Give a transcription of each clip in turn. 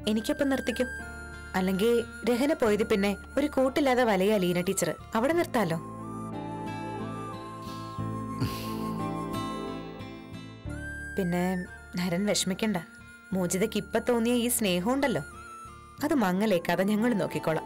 എനിക്കൊപ്പം നിർത്തിക്കും അല്ലെങ്കിൽ രഹന പോയത് പിന്നെ ഒരു കൂട്ടില്ലാതെ വലയാ ലീന ടീച്ചർ അവിടെ നിർത്താലോ പിന്നെ നരൻ വിഷമിക്കണ്ട മോചിതയ്ക്ക് ഇപ്പൊ തോന്നിയ ഈ സ്നേഹം ഉണ്ടല്ലോ അത് മങ്ങലേക്കാതെ ഞങ്ങൾ നോക്കിക്കോളാം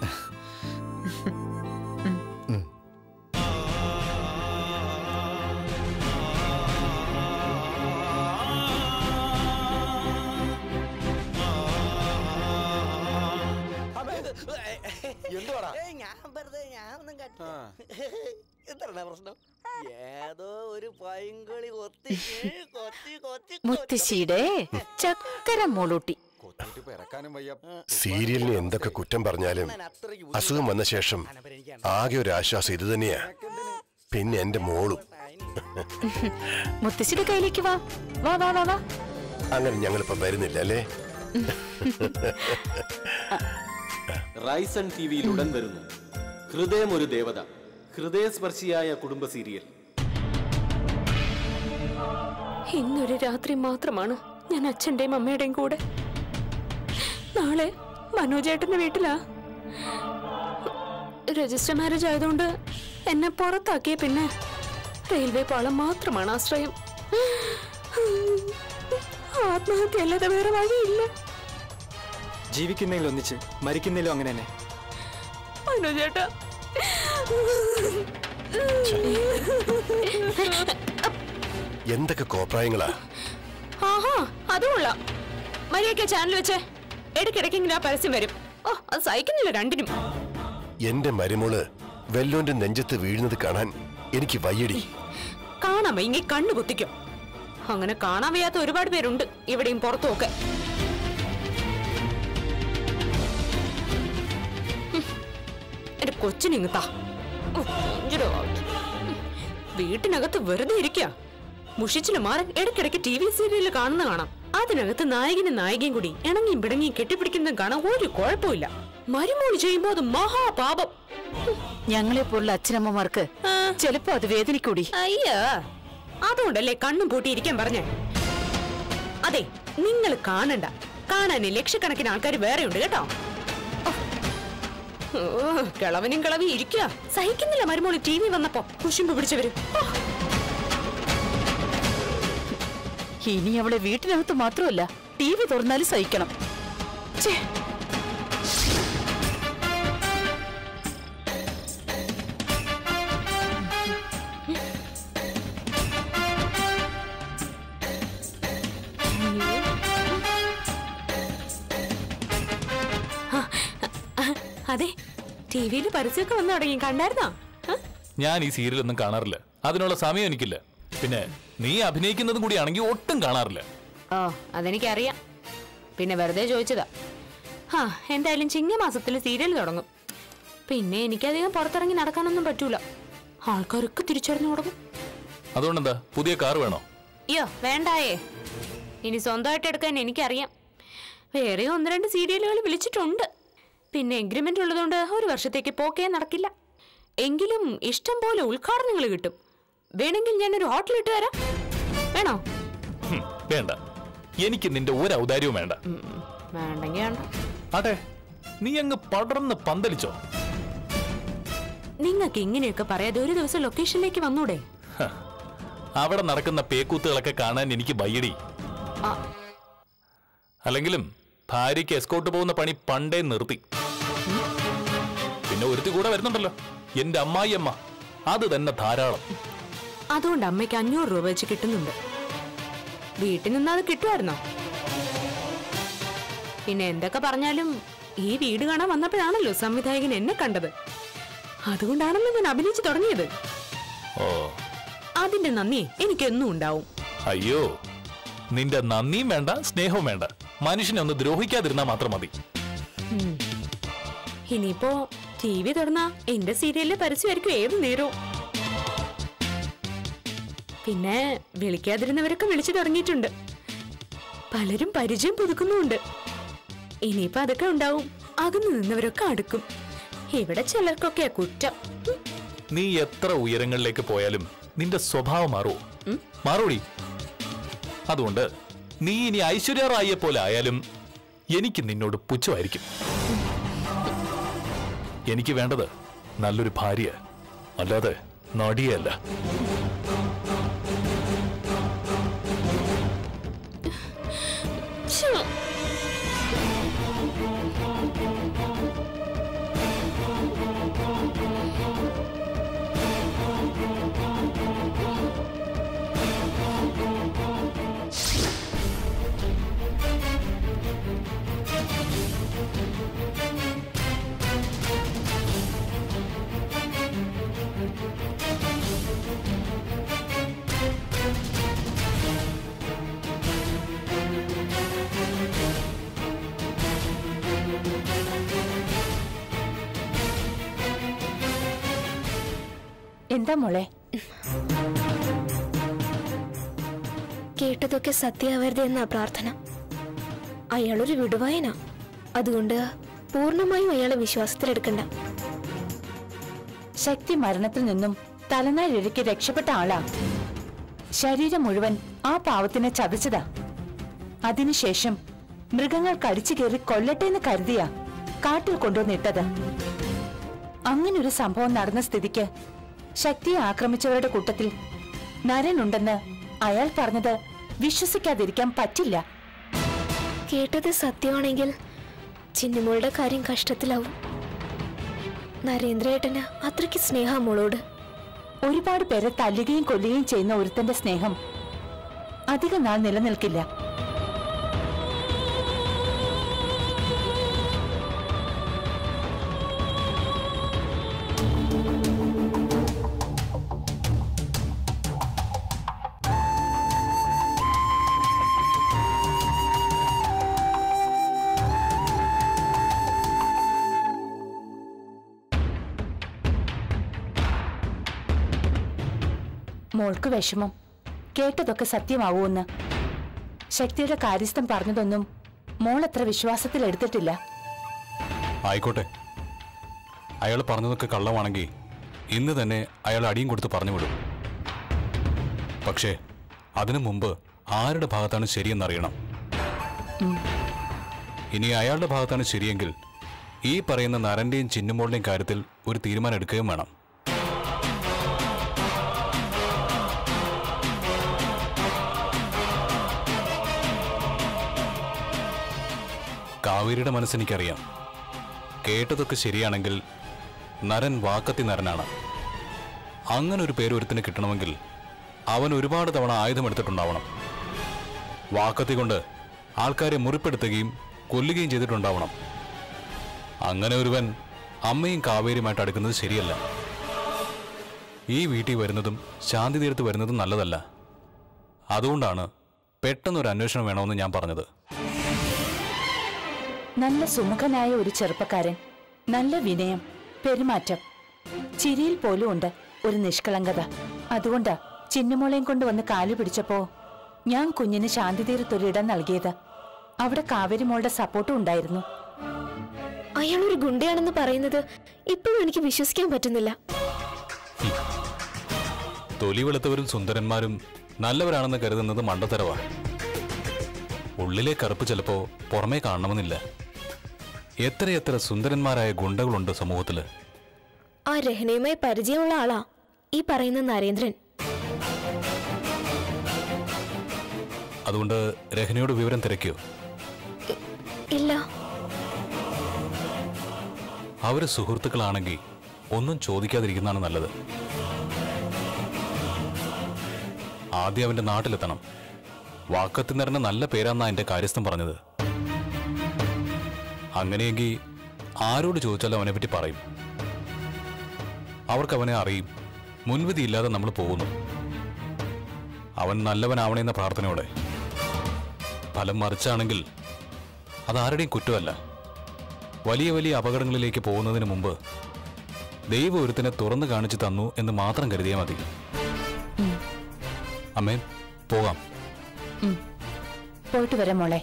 എന്തുവാടാ ഏയ് ഞാൻ വെറുതെ ഞാൻ ഒന്നും കണ്ടില്ല എന്താണ് പ്രശ്നം ഏതോ ഒരു പൈങ്കളി കൊത്തി ഏ, കൊത്തി കൊത്തി മുത്തശ്ശിയുടെ ചക്കര മോളൂട്ടി കൊത്തിട്ട് പിറക്കാനും വയ്യ സീരിയലിന് എന്തൊക്കെ കുറ്റം പറഞ്ഞാലും അസുഖം വന്ന ശേഷം ആകെ ഒരു ആശ്വാസം ഇത് തന്നെയാ പിന്നെ എന്റെ മോളും മുത്തശ്ശിയുടെ കയ്യിലേക്ക് വാ വാ വാ വാ വാ അങ്ങനെ ഞങ്ങളിപ്പോ വരുന്നില്ല അല്ലേ റൈസൺ ടി വിയിൽ ഉടൻ വരുന്നു ഹൃദയം ഒരു ദേവത ഹൃദയസ്പർശിയായ കുടുംബ സീരിയൽ ഇന്നൊരു രാത്രി മാത്രമാണ് ഞാൻ അച്ഛന്റെയും അമ്മയുടെയും കൂടെ നാളെ മനോജേട്ടന്റെ വീട്ടിലാ രജിസ്റ്റർ മാരേജ് ആയതുകൊണ്ട് എന്നെ പുറത്താക്കിയ പിന്നെ റെയിൽവേ പാളം മാത്രമാണ് ആശ്രയം ആത്മഹത്യ അല്ലാതെ വേറെ വഴിയില്ല ജീവിക്കുന്നതിൽ ഒന്നിച്ച് മരിക്കുന്നതിലും അങ്ങനെ തന്നെ മനോജേട്ടാ എന്തൊക്കെ കോപ്രായങ്ങളാ ആഹാ അതും കൊള്ളാം മര്യാദയ്ക്ക് ചാനൽ വെച്ചേ ഇടയ്ക്കിടയ്ക്ക് ഇങ്ങനെ ആ പരസ്യം വരും ഓ അത് സഹിക്കുന്നില്ല രണ്ടിനും എന്റെ മരുമോള് വെല്ലോന്റെ നെഞ്ചത്ത് വീഴുന്നത് കാണാൻ എനിക്ക് വയ്യടി കാണാൻ വയ്യെങ്കിൽ കണ്ണു കുത്തിക്കും അങ്ങനെ കാണാൻ വയ്യാത്ത ഒരുപാട് പേരുണ്ട് ഇവിടെയും പുറത്തും ഒക്കെ ഹും, എന്റെ കൊച്ചിനിങ്ങത്താ വീട്ടിനകത്ത് വെറുതെ ഇരിക്കുക മുഷിച്ചില് മാറാൻ ഇടയ്ക്കിടയ്ക്ക് ടി വി സീരിയലിൽ കാണുന്ന കാണാം അതിനകത്ത് നായകനും നായികയും കൂടി ഇണങ്ങിയും പിടങ്ങിയും കെട്ടിപ്പിടിക്കുന്നതും കാണാൻ ഒരു കുഴപ്പമില്ല മരുമോളി ചെയ്യുമ്പോ അത് മഹാപാപം ഞങ്ങളെ പോലുള്ള അച്ഛനമ്മമാർക്ക് ആ. ചിലപ്പോ അത് വേദനിക്കൂടി അയ്യോ അതുകൊണ്ടല്ലേ കണ്ണും പൂട്ടിയിരിക്കാൻ പറഞ്ഞേ അതെ നിങ്ങൾ കാണണ്ട കാണാന് ലക്ഷക്കണക്കിന് ആൾക്കാർ വേറെ ഉണ്ട് കേട്ടോ ഓ, കിളവനും കിളവി ഇരിക്കുക സഹിക്കുന്നില്ല മരുമോളി ടി വി വന്നപ്പോ കുശുമ്പ് പിടിച്ചവര് ഓ, ഇനി അവളെ വീട്ടിനകത്ത് മാത്രമല്ല ടി വി തുറന്നാലും സഹിക്കണം ഛേ അതെ ടി വിയിൽ പരസ്യമൊക്കെ വന്നു തുടങ്ങി കണ്ടായിരുന്നോ ആ? ഞാൻ ഈ സീരിയലൊന്നും കാണാറില്ല അതിനുള്ള സമയം എനിക്കില്ല പിന്നെ നീ അഭിനയിക്കുന്നതും കൂടിയാണെങ്കിൽ ഒട്ടും കാണാറില്ല ഓ അതെനിക്കറിയാം പിന്നെ വെറുതെ ചോദിച്ചതാ ആ എന്തായാലും ചിങ്ങമാസത്തിൽ സീരിയൽ തുടങ്ങും പിന്നെ എനിക്കധികം പുറത്തിറങ്ങി നടക്കാനൊന്നും പറ്റൂല ആൾക്കാരൊക്കെ തിരിച്ചറിഞ്ഞു തുടങ്ങും അതുകൊണ്ടെന്താ പുതിയ കാർ വേണോ അയ്യോ വേണ്ടായേ ഇനി സ്വന്തമായിട്ട് എടുക്കാൻ എനിക്കറിയാം വേറെ ഒന്ന് രണ്ട് സീരിയലുകൾ വിളിച്ചിട്ടുണ്ട് പിന്നെ എഗ്രിമെന്റ് ഉള്ളതുകൊണ്ട് ഒരു വർഷത്തേക്ക് പോക്കേ നടക്കില്ല എങ്കിലും ഇഷ്ടം പോലെ ഉദ്ഘാടനങ്ങൾ കിട്ടും വേണമെങ്കിൽ ഞാനൊരു ഹോട്ടൽ ഇട്ട് തരാം വേണോ ഹും, വേണ്ട എനിക്ക് നിന്റെ ഒരു ഔദാര്യവും വേണ്ട ഉം, വേണ്ടെങ്കിൽ വേണ്ട അതെ നീ അങ്ങ് പടർന്ന് പന്തലിച്ചോ നിങ്ങൾക്ക് ഇങ്ങനെയൊക്കെ പറയാതെ ഒരു ദിവസം ലൊക്കേഷനിലേക്ക് വന്നൂടെ ഹ, അവിടെ നടക്കുന്ന പേക്കൂത്തുകളൊക്കെ കാണാൻ എനിക്ക് ബയ്യടി ആ, അല്ലെങ്കിലും ഭാര്യയ്ക്ക് എസ്കോട്ട് പോകുന്ന പണി പണ്ടേ നിർത്തി പിന്നെ ഒരുത്തി കൂടെ വരുന്നുണ്ടല്ലോ എന്റെ അമ്മായിയമ്മ അത് തന്നെ ധാരാളം അതുകൊണ്ട് അമ്മയ്ക്ക് അഞ്ഞൂറ് രൂപ വെച്ച് കിട്ടുന്നുണ്ട് വീട്ടിൽ നിന്ന് അത് കിട്ടുമായിരുന്നോ പിന്നെ എന്തൊക്കെ പറഞ്ഞാലും ഈ വീട് കാണാൻ വന്നപ്പോഴാണല്ലോ സംവിധായകൻ എന്നെ കണ്ടത് അതുകൊണ്ടാണല്ലോ ഞാൻ അഭിനയിച്ചു തുടങ്ങിയത് ഓ അതിന്റെ നന്ദി എനിക്കെന്നും ഉണ്ടാവും അയ്യോ നിന്റെ നന്ദിയും വേണ്ട സ്നേഹവും വേണ്ട മനുഷ്യനെ ഒന്ന് ദ്രോഹിക്കാതിരുന്നാ മാത്രം മതി ഉം. ഇനിയിപ്പോ ടി വി തുറന്ന എന്റെ സീരിയലിലെ പരസ്യമായിരിക്കും ഏത് നേരവും പിന്നെ വിളിക്കാതിരുന്നവരൊക്കെ വിളിച്ചു തുടങ്ങിയിട്ടുണ്ട് പലരും പരിചയം പുതുക്കുന്നുമുണ്ട് ഇനിയിപ്പോ അതൊക്കെ ഉണ്ടാവും അകന്നു നിന്നവരൊക്കെ അടുക്കും ഇവിടെ ചിലർക്കൊക്കെയാ കുറ്റം ഉം. നീ എത്ര ഉയരങ്ങളിലേക്ക് പോയാലും നിന്റെ സ്വഭാവം മാറുമോ മാറൂടി അതുകൊണ്ട് നീ ഇനി ഐശ്വര്യ റായിയെ പോലെ ആയാലും എനിക്ക് നിന്നോട് പുച്ഛമായിരിക്കും എനിക്ക് വേണ്ടത് നല്ലൊരു ഭാര്യ അല്ലാതെ നടിയല്ല ശ്ശോ. എന്താ മോളെ കേട്ടതൊക്കെ സത്യാവരുത് എന്നാ പ്രാർത്ഥന അയാളൊരു വിടുവായനാ അതുകൊണ്ട് പൂർണ്ണമായും അയാളെ വിശ്വാസത്തിലെടുക്കണ്ട ശക്തി മരണത്തിൽ നിന്നും തലനാരിഴയ്ക്ക് രക്ഷപ്പെട്ട ആളാ ശരീരം മുഴുവൻ ആ പാവത്തിനെ ചതച്ചതാ അതിനുശേഷം മൃഗങ്ങൾ കടിച്ചു കയറി കൊല്ലട്ടെ എന്ന് കരുതിയാ കാട്ടിൽ കൊണ്ടുവന്നിട്ടത് അങ്ങനൊരു സംഭവം നടന്ന സ്ഥിതിക്ക് ശക്തിയെ ആക്രമിച്ചവരുടെ കൂട്ടത്തിൽ നരനുണ്ടെന്ന് അയാൾ പറഞ്ഞത് വിശ്വസിക്കാതിരിക്കാൻ പറ്റില്ല കേട്ടത് സത്യമാണെങ്കിൽ ചിന്നുമോളുടെ കാര്യം കഷ്ടത്തിലാവും നരേന്ദ്രേട്ടന് അത്രയ്ക്ക് സ്നേഹ മോളോട് ഒരുപാട് പേരെ തല്ലുകയും കൊല്ലുകയും ചെയ്യുന്ന ഒരുത്തന്റെ സ്നേഹം അധിക നാൾ നിലനിൽക്കില്ല മോൾക്ക് വിഷമം കേട്ടതൊക്കെ സത്യമാവൂന്ന് ശക്തിയുടെ കാര്യസ്ഥം പറഞ്ഞതൊന്നും മോൾ അത്ര വിശ്വാസത്തിൽ എടുത്തിട്ടില്ല ആയിക്കോട്ടെ അയാൾ പറഞ്ഞതൊക്കെ കള്ളമാണെങ്കിൽ ഇന്ന് തന്നെ അയാൾ അടിയും കൊടുത്ത് പറഞ്ഞു വിടും പക്ഷേ അതിനു മുമ്പ് ആരുടെ ഭാഗത്താണ് ശരിയെന്നറിയണം ഇനി അയാളുടെ ഭാഗത്താണ് ശരിയെങ്കിൽ ഈ പറയുന്ന നരന്റെയും ചിന്നുമോളുടെയും കാര്യത്തിൽ ഒരു തീരുമാനം എടുക്കുകയും വേണം കാവേരിയുടെ മനസ്സെനിക്കറിയാം കേട്ടതൊക്കെ ശരിയാണെങ്കിൽ നരൻ വാക്കത്തി നരനാണ് അങ്ങനെ ഒരു പേര് ഒരുത്തിന് കിട്ടണമെങ്കിൽ അവൻ ഒരുപാട് തവണ ആയുധമെടുത്തിട്ടുണ്ടാവണം വാക്കത്തി കൊണ്ട് ആൾക്കാരെ മുറിപ്പെടുത്തുകയും കൊല്ലുകയും ചെയ്തിട്ടുണ്ടാവണം അങ്ങനെ ഒരുവൻ അമ്മയും കാവേരിയുമായിട്ട് അടുക്കുന്നത് ശരിയല്ല ഈ വീട്ടിൽ വരുന്നതും ശാന്തി തീർത്ത് വരുന്നതും നല്ലതല്ല അതുകൊണ്ടാണ് പെട്ടെന്നൊരു അന്വേഷണം വേണമെന്ന് ഞാൻ പറഞ്ഞത് നല്ല സുമുഖനായ ഒരു ചെറുപ്പക്കാരൻ നല്ല വിനയം പെരുമാറ്റം ചിരിയിൽ പോലും ഉണ്ട് ഒരു നിഷ്കളങ്കത അതുകൊണ്ടാ ചിന്നുമോളെയും കൊണ്ട് വന്ന് കാലു പിടിച്ചപ്പോ ഞാൻ കുഞ്ഞിന് ശാന്തി തീരത്തൊരിടം നൽകിയത് അവിടെ കാവേരിമോളുടെ സപ്പോർട്ടും ഉണ്ടായിരുന്നു അയാളൊരു ഗുണ്ടയാണെന്ന് പറയുന്നത് ഇപ്പോഴും എനിക്ക് വിശ്വസിക്കാൻ പറ്റുന്നില്ല തൊലി വെളുത്തവരും സുന്ദരന്മാരും നല്ലവരാണെന്ന് കരുതുന്നത് മണ്ടത്തരവാ ഉള്ളിലെ കറുപ്പ് ചിലപ്പോ പുറമേ കാണണമെന്നില്ല എത്രയെത്ര സുന്ദരന്മാരായ ഗുണ്ടകളുണ്ട് സമൂഹത്തില് ആ രഹനയുമായി പരിചയമുള്ള ആളാ ഈ പറയുന്ന നരേന്ദ്രൻ അതുകൊണ്ട് രഹനയോട് വിവരം തിരക്കിയോ ഇല്ല അവര് സുഹൃത്തുക്കളാണെങ്കിൽ ഒന്നും ചോദിക്കാതിരിക്കുന്നതാണ് നല്ലത് ആദ്യം അവന്റെ നാട്ടിലെത്തണം വാക്കത്തി നിറഞ്ഞ നല്ല പേരാന്നാ എന്റെ കാര്യസ്ഥം പറഞ്ഞത് അങ്ങനെയെങ്കിൽ ആരോട് ചോദിച്ചാലും അവനെ പറ്റി പറയും അവർക്ക് അവനെ അറിയും മുൻവിധിയില്ലാതെ നമ്മൾ പോകുന്നു അവൻ നല്ലവനാവണമെന്ന പ്രാർത്ഥനയോടെ ഫലം മറിച്ചാണെങ്കിൽ അതാരുടെയും കുറ്റമല്ല വലിയ വലിയ അപകടങ്ങളിലേക്ക് പോകുന്നതിന് മുമ്പ് ദൈവം ഒരുത്തിനെ തുറന്നു കാണിച്ചു തന്നു എന്ന് മാത്രം കരുതിയാൽ മതി അമ്മേ പോകാം പോയിട്ട് വരാം മോളെ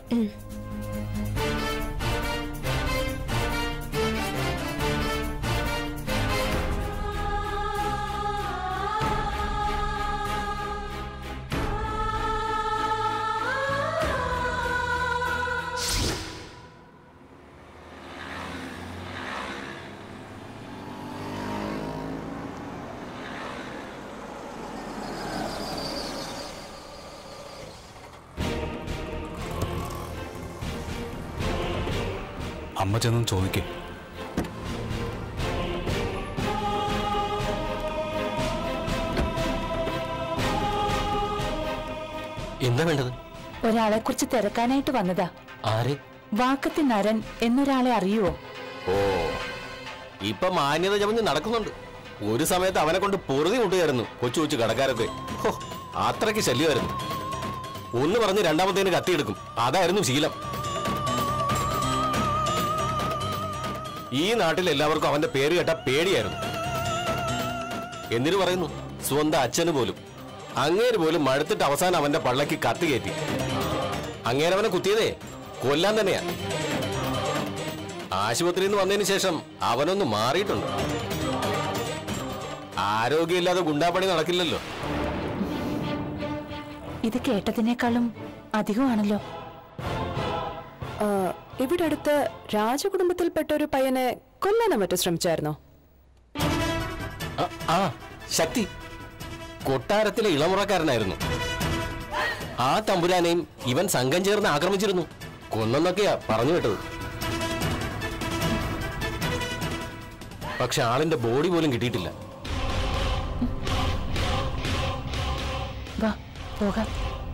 അമ്മ ചെന്നും ചോദിക്കേ എന്താ വേണ്ടത് ഒരാളെ കുറിച്ച് തിരക്കാനായിട്ട് വന്നതാ ആരെ വാക്കത്തി നരൻ എന്നൊരാളെ അറിയുവോ ഓ ഇപ്പൊ മാന്യത ചമഞ്ഞ് നടക്കുന്നുണ്ട് ഒരു സമയത്ത് അവനെ കൊണ്ട് പൊറുതി കൊണ്ടുകയറുന്നു കൊച്ചു കൊച്ചു കടക്കാരൊക്കെ ഹോ, അത്രയ്ക്ക് ശല്യമായിരുന്നു ഒന്ന് പറഞ്ഞ് രണ്ടാമത്തേന് കത്തിയെടുക്കും അതായിരുന്നു ശീലം ഈ നാട്ടിൽ എല്ലാവർക്കും അവന്റെ പേര് കേട്ട പേടിയായിരുന്നു എന്തിനു പറയുന്നു സ്വന്തം അച്ഛന് പോലും അങ്ങേര് പോലും മടുത്തിട്ട് അവസാനം അവന്റെ പള്ളക്ക് കത്തി കയറ്റി അങ്ങേരവനെ കുത്തിയതേ കൊല്ലാൻ തന്നെയാ ആശുപത്രിയിൽ നിന്ന് വന്നതിന് ശേഷം അവനൊന്ന് മാറിയിട്ടുണ്ട് ആരോഗ്യമില്ലാതെ ഗുണ്ടാപ്പണി നടക്കില്ലല്ലോ ഇത് കേട്ടതിനേക്കാളും അധികമാണല്ലോ ആ, ഇവിടെ അടുത്ത് രാജകുടുംബത്തിൽപ്പെട്ട ഒരു പയ്യനെ കൊല്ലാനോ മറ്റോ ശ്രമിച്ചായിരുന്നോ ആ, ആ ശക്തി കൊട്ടാരത്തിലെ ഇളമുറക്കാരനായിരുന്നു ആ തമ്പുരാനെയും ഇവൻ സംഘം ചേർന്ന് ആക്രമിച്ചിരുന്നു കൊന്നെന്നൊക്കെയാ പറഞ്ഞു കേട്ടത് പക്ഷെ ആളിന്റെ ബോഡി പോലും കിട്ടിയിട്ടില്ല വാ പോകാം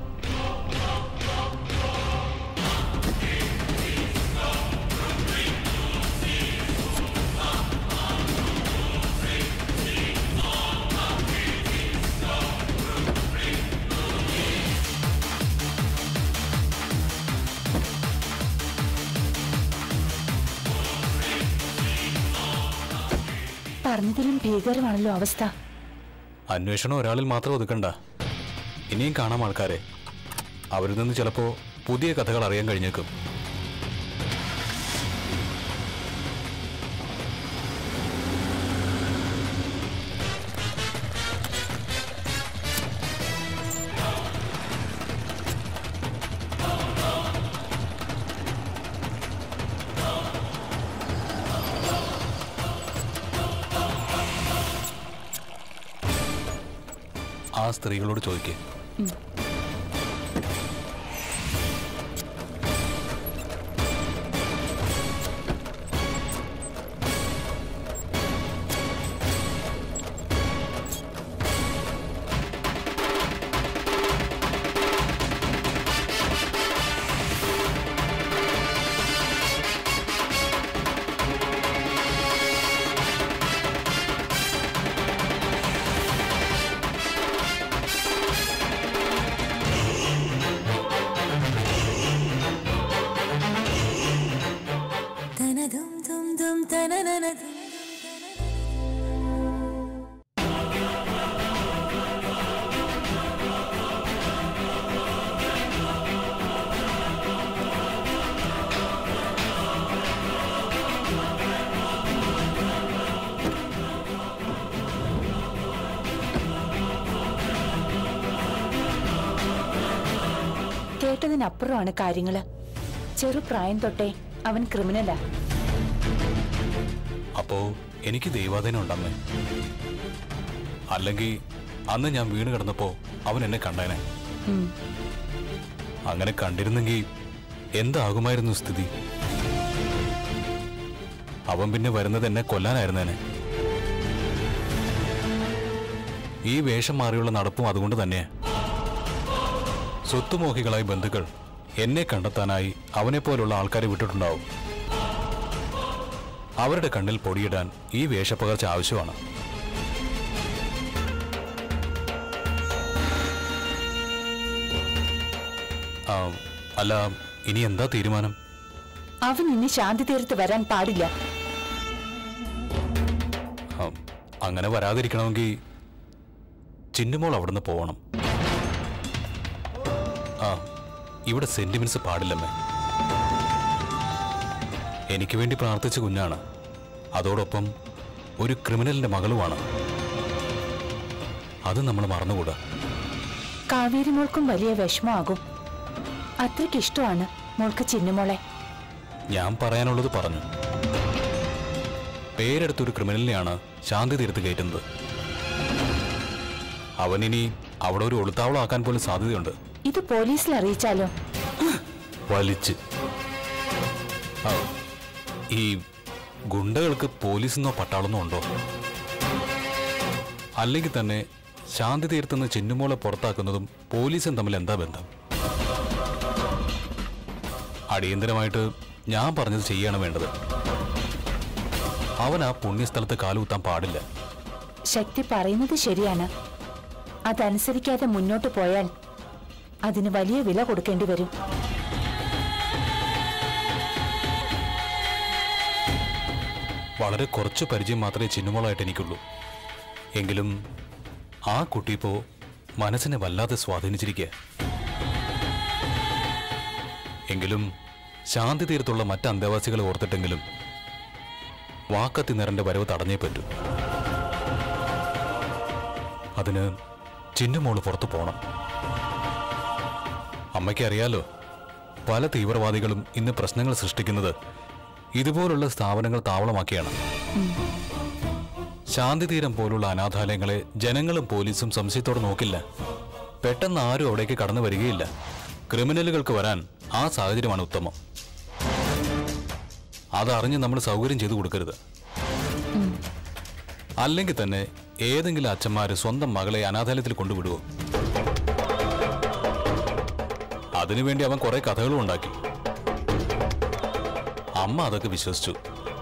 പറഞ്ഞതിലും ഭീകരമാണല്ലോ അവസ്ഥ അന്വേഷണം ഒരാളിൽ മാത്രം ഒതുക്കണ്ട ഇനിയും കാണാം ആൾക്കാരെ അവരിൽ നിന്ന് ചിലപ്പോ പുതിയ കഥകൾ അറിയാൻ കഴിഞ്ഞേക്കും ആ സ്ത്രീകളോട് ചോദിക്കേ കേട്ടതിനപ്പുറമാണ് കാര്യങ്ങള് ചെറുപ്രായം തൊട്ടേ അവൻ ക്രിമിനലാ അപ്പോ എനിക്ക് ദൈവാധീനം ഉണ്ടമ്മേ അല്ലെങ്കിൽ അന്ന് ഞാൻ വീണ് കിടന്നപ്പോ അവൻ എന്നെ കണ്ടേനെ ഉം. അങ്ങനെ കണ്ടിരുന്നെങ്കിൽ എന്താകുമായിരുന്നു സ്ഥിതി അവൻ പിന്നെ വരുന്നത് എന്നെ കൊല്ലാനായിരുന്നേനെ ഈ വേഷം മാറിയുള്ള നടപ്പും അതുകൊണ്ട് തന്നെ സ്വത്തുമോഹികളായ ബന്ധുക്കൾ എന്നെ കണ്ടെത്താനായി അവനെപ്പോലുള്ള ആൾക്കാരെ വിട്ടിട്ടുണ്ടാവും അവരുടെ കണ്ണിൽ പൊടിയിടാൻ ഈ വേഷപ്പകർച്ച ആവശ്യമാണ് ആ, അല്ല ഇനി എന്താ തീരുമാനം അവൻ ഇനി ശാന്തി തീരത്ത് വരാൻ പാടില്ല ആ, അങ്ങനെ വരാതിരിക്കണമെങ്കിൽ ചിന്നുമോൾ അവിടുന്ന് പോവണം ആ ഇവിടെ സെന്റിമെന്റ്സ് പാടില്ലമ്മേ എനിക്ക് വേണ്ടി പ്രാർത്ഥിച്ച കുഞ്ഞാണ് അതോടൊപ്പം ഒരു ക്രിമിനലിന്റെ മകളുമാണ് അത് നമ്മൾ മറന്നുകൂടാ കാവേരി മോൾക്കും വലിയ വിഷമമാകും അത്രയ്ക്ക് ഇഷ്ടമാണ് മോൾക്ക് ചിന്നുമോളെ ഞാൻ പറയാനുള്ളത് പറഞ്ഞു പേരെടുത്തൊരു ക്രിമിനലിനെയാണ് ശാന്തി തീരത്ത് കയറ്റുന്നത് അവനിനി അവിടെ ഒരു ഒളുത്താവളാക്കാൻ പോലും സാധ്യതയുണ്ട് ഇത് പോലീസിൽ അറിയിച്ചാലോ വലിച്ച് ആ, ഈ ഗുണ്ടകൾക്ക് പോലീസെന്നോ പട്ടാളെന്നോ ഉണ്ടോ അല്ലെങ്കിൽ തന്നെ ശാന്തി തീർത്തുനിന്ന് ചിന്നുമോളെ പുറത്താക്കുന്നതും പോലീസും തമ്മിൽ എന്താ ബന്ധം അടിയന്തരമായിട്ട് ഞാൻ പറഞ്ഞത് ചെയ്യാണ് വേണ്ടത് അവൻ ആ പുണ്യസ്ഥലത്ത് കാലുകുത്താൻ പാടില്ല ശക്തി പറയുന്നത് ശരിയാണ് അതനുസരിക്കാതെ മുന്നോട്ട് പോയാൽ അതിന് വലിയ വില കൊടുക്കേണ്ടി വരും വളരെ കുറച്ച് പരിചയം മാത്രമേ ചിന്നുമോളായിട്ട് എനിക്കുള്ളൂ എങ്കിലും ആ കുട്ടി ഇപ്പോ മനസ്സിനെ വല്ലാതെ സ്വാധീനിച്ചിരിക്കുക എങ്കിലും ശാന്തി തീരത്തുള്ള മറ്റ് അന്തേവാസികളെ ഓർത്തിട്ടെങ്കിലും വാക്കത്തി നിറന്റെ വരവ് തടഞ്ഞേ പറ്റൂ അതിന് ചിന്നുമോള് പുറത്തു പോണം അമ്മയ്ക്ക് അറിയാലോ പല തീവ്രവാദികളും ഇന്ന് പ്രശ്നങ്ങൾ സൃഷ്ടിക്കുന്നത് ഇതുപോലുള്ള സ്ഥാപനങ്ങൾ താവളമാക്കിയാണ് ശാന്തിതീരം പോലുള്ള അനാഥാലയങ്ങളെ ജനങ്ങളും പോലീസും സംശയത്തോടെ നോക്കില്ല പെട്ടെന്ന് ആരും അവിടേക്ക് കടന്നു വരികയില്ല ക്രിമിനലുകൾക്ക് വരാൻ ആ സാഹചര്യമാണ് ഉത്തമം അതറിഞ്ഞ് നമ്മൾ സൗകര്യം ചെയ്തു കൊടുക്കരുത് അല്ലെങ്കിൽ തന്നെ ഏതെങ്കിലും അച്ഛന്മാര് സ്വന്തം മകളെ അനാഥാലയത്തിൽ കൊണ്ടുവിടുവോ അതിനുവേണ്ടി അവൻ കുറെ കഥകളും ഉണ്ടാക്കി അമ്മ അതൊക്കെ വിശ്വസിച്ചു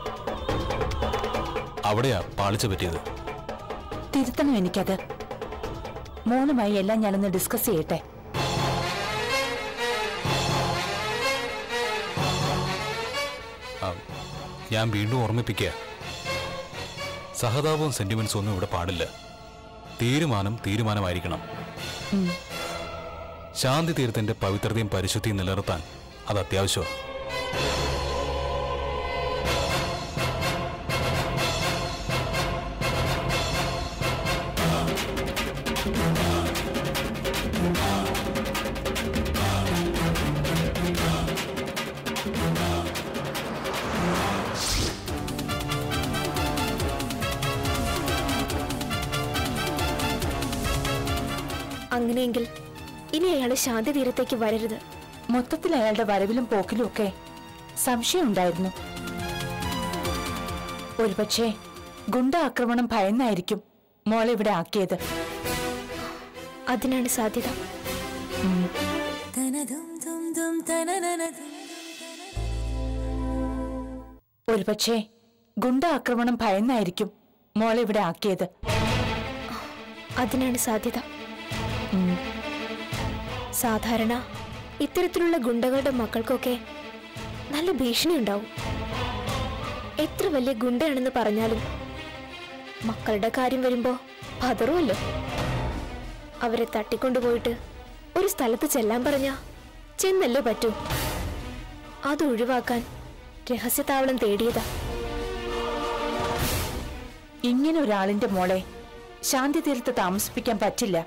അവിടെയാ പാളിച്ച പറ്റിയത് തിരുത്തണം എനിക്കത് മോനുമായി എല്ലാം ഞാനൊന്ന് ഡിസ്കസ് ചെയ്യട്ടെ ആ, ഞാൻ വീണ്ടും ഓർമ്മിപ്പിക്കുക സഹതാപവും സെന്റിമെന്റ്സും ഒന്നും ഇവിടെ പാടില്ല തീരുമാനം തീരുമാനമായിരിക്കണം ഉം. ശാന്തി തീരത്തിന്റെ പവിത്രതയും പരിശുദ്ധിയും നിലനിർത്താൻ അത് അത്യാവശ്യമാണ് അങ്ങനെയെങ്കിൽ ഇനി അയാൾ ശാന്തി തീരത്തേക്ക് വരരുത് മൊത്തത്തിൽ അയാളുടെ വരവിലും പോക്കിലും ഒക്കെ സംശയമുണ്ടായിരുന്നു ഒരുപക്ഷെ ഗുണ്ട ആക്രമണം ഭയന്നായിരിക്കും മോളെ ഇവിടെ ആക്കിയത് അതിനാണ് സാധ്യത ഒരുപക്ഷെ ഗുണ്ട ആക്രമണം ഭയന്നായിരിക്കും മോളെ ഇവിടെ ആക്കിയത് അതിനാണ് സാധ്യത സാധാരണ ഇത്തരത്തിലുള്ള ഗുണ്ടകളുടെ മക്കൾക്കൊക്കെ നല്ല ഭീഷണി ഉണ്ടാവും എത്ര വലിയ ഗുണ്ടയാണെന്ന് പറഞ്ഞാലും മക്കളുടെ കാര്യം വരുമ്പോ പതറുമല്ലോ അവരെ തട്ടിക്കൊണ്ടുപോയിട്ട് ഒരു സ്ഥലത്ത് ചെല്ലാൻ പറഞ്ഞ ചെന്നല്ലേ പറ്റൂ അത് ഒഴിവാക്കാൻ രഹസ്യതാവളം തേടിയതാ ഇങ്ങനെ ഒരാളിന്റെ മോളെ ശാന്തി തീരത്ത് താമസിപ്പിക്കാൻ പറ്റില്ല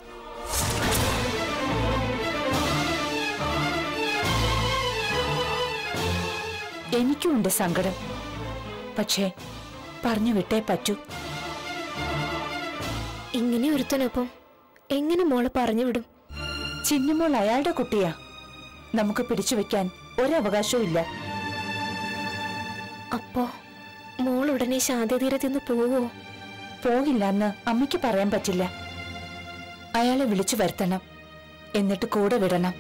എനിക്കും ഉണ്ട് സങ്കടം പക്ഷേ പറഞ്ഞു വിട്ടേ പറ്റൂ ഇങ്ങനെ ഒരുത്തനൊപ്പം എങ്ങനെ മോളെ പറഞ്ഞു വിടും ചിന്നുമോൾ അയാളുടെ കുട്ടിയാ നമുക്ക് പിടിച്ചു വെക്കാൻ ഒരവകാശവും ഇല്ല അപ്പോ മോൾ ഉടനെ ശാന്തിതീരത്ത് നിന്ന് പോവോ പോകില്ലെന്ന് അമ്മയ്ക്ക് പറയാൻ പറ്റില്ല അയാളെ വിളിച്ചു വരുത്തണം എന്നിട്ട് കൂടെ വിടണം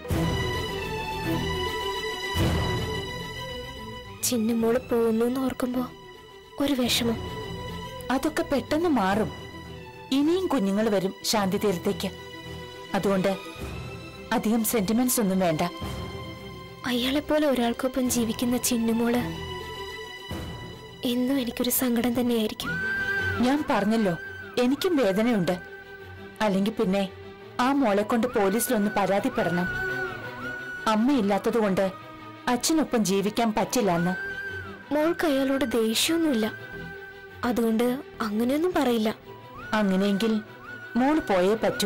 ചിന്നുമോള് പോകുന്നു എന്ന് ഓർക്കുമ്പോ ഒരു വിഷമം അതൊക്കെ പെട്ടെന്ന് മാറും ഇനിയും കുഞ്ഞുങ്ങൾ വരും ശാന്തി തീരത്തേക്ക് അതുകൊണ്ട് അധികം സെന്റിമെന്റ്സ് ഒന്നും വേണ്ട അയാളെപ്പോലെ ഒരാൾക്കൊപ്പം ജീവിക്കുന്ന ചിന്നുമോള് എന്നും എനിക്കൊരു സങ്കടം തന്നെയായിരിക്കും ഞാൻ പറഞ്ഞല്ലോ എനിക്കും വേദനയുണ്ട് അല്ലെങ്കിൽ പിന്നെ ആ മോളെ കൊണ്ട് പോലീസിലൊന്ന് പരാതിപ്പെടണം അമ്മയില്ലാത്തതുകൊണ്ട് അച്ഛനൊപ്പം ജീവിക്കാൻ പറ്റില്ല എന്ന് മോൾക്ക് അയാളോട് ദേഷ്യമൊന്നുമില്ല അതുകൊണ്ട് അങ്ങനെയൊന്നും പറയില്ല അങ്ങനെയെങ്കിൽ മോള് പോയേ പറ്റൂ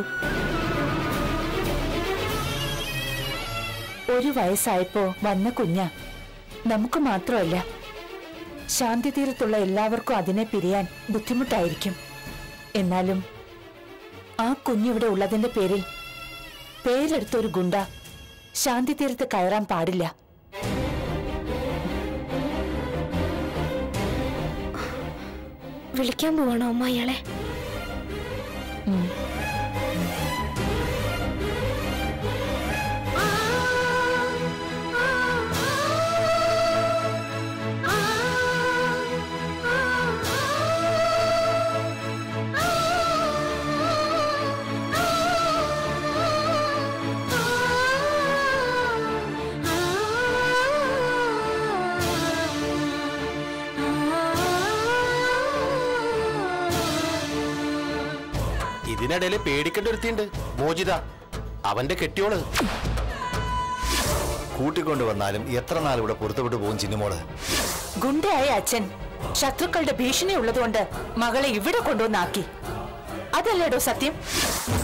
ഒരു വയസ്സായപ്പോ വന്ന കുഞ്ഞ നമുക്ക് മാത്രമല്ല ശാന്തി തീരത്തുള്ള എല്ലാവർക്കും അതിനെ പിരിയാൻ ബുദ്ധിമുട്ടായിരിക്കും എന്നാലും ആ കുഞ്ഞിവിടെ ഉള്ളതിന്റെ പേരിൽ പേരെടുത്തൊരു ഗുണ്ട ശാന്തി തീരത്ത് കയറാൻ പാടില്ല വിളിക്കാൻ പോവാണോ അമ്മ അയാളെ ഇതിനിടയിൽ പേടിക്കേണ്ട ഒരുത്തിയുണ്ട് മോചിത അവന്റെ കെട്ടിയോള് കൂട്ടിക്കൊണ്ടുവന്നാലും എത്ര നാൾ ഇവിടെ പൊരുത്തപ്പെട്ടു പോകും ചിന്നുമോള് ഗുണ്ടയായ അച്ഛൻ ശത്രുക്കളുടെ ഭീഷണി ഉള്ളതുകൊണ്ട് മകളെ ഇവിടെ കൊണ്ടുവന്നാക്കി അതല്ലേടോ സത്യം